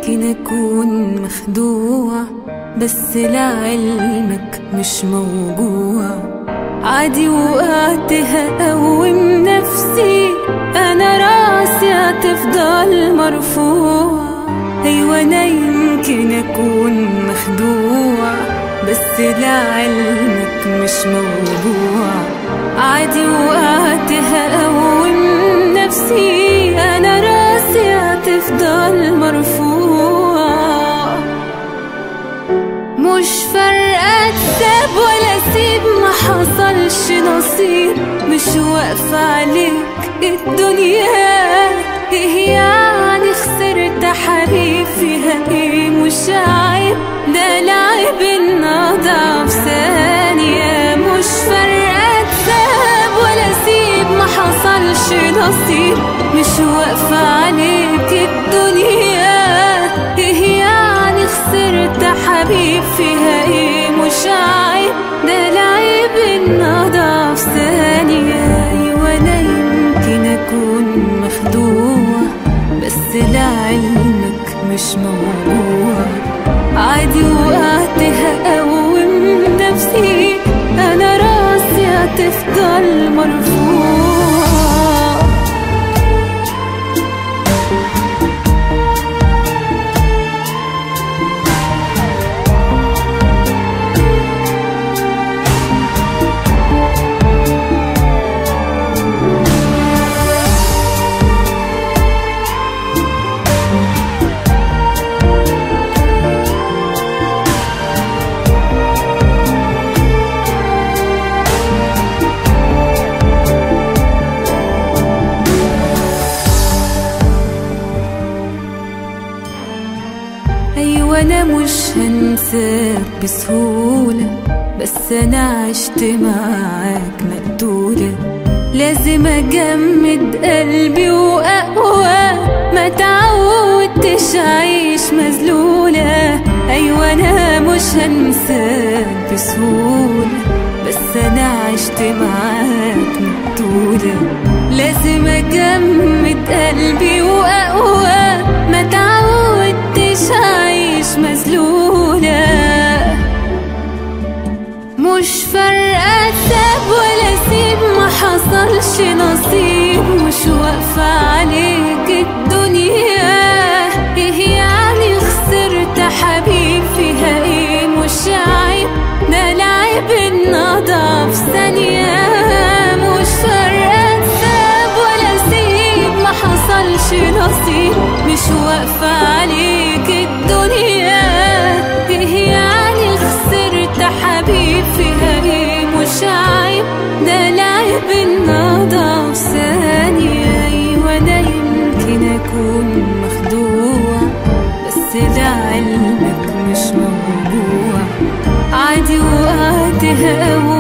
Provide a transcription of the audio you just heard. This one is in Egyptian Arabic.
يمكن أكون مخدوع بس لعلمك مش موجوع عادي وقعت هقوم نفسي أنا راسي هتفضل مرفوع أيوة أنا يمكن أكون مخدوع بس لعلمك مش موجوع عادي وقعت هقوم نفسي أنا راسي هتفضل مرفوع مش فارقة تساب ولا سيب ما حصلش نصيب مش واقفة عليك الدنيا ايه يعني خسرت حبيب فيها ايه مش عيب ده العيب ان اضعف ثانية مش فارقة تساب ولا سيب ما حصلش نصيب مش واقفة عليك الدنيا ايه يعني خسرت حبيب فيها ايه مش عيب ده العيب ان اضعف ثانية ايوه انا يمكن اكون مخدوع بس لعلمك مش موجوع عادي وقعت هقوم نفسي انا راسي هتفضل مرفوع أيوة أنا مش هنساك بسهولة بس أنا عشت معاك مقتولة لازم أجمد قلبي وأقوى ما تعودتش أعيش مذلولة أيوة أنا مش هنساك بسهولة بس أنا عشت معاك مقتولة لازم أجمد قلبي وأقوى ما تعودتش أعيش مذلولة مش فارقة تساب ولا سيب ما حصلش نصيب مش واقفة عليك الدنيا ايه يعني خسرت حبيب فيها ايه مش عيب ده العيب ان اضعف ثانية مش فارقة تساب ولا سيب ما حصلش نصيب مش واقفة عليك الدنيا ايه يعني خسرت حبيب فيها ايه مش عيب ده العيب ان اضعف ثانية ايوه انا يمكن اكون مخدوع بس لعلمك مش موجوع عادي وقعت هقوم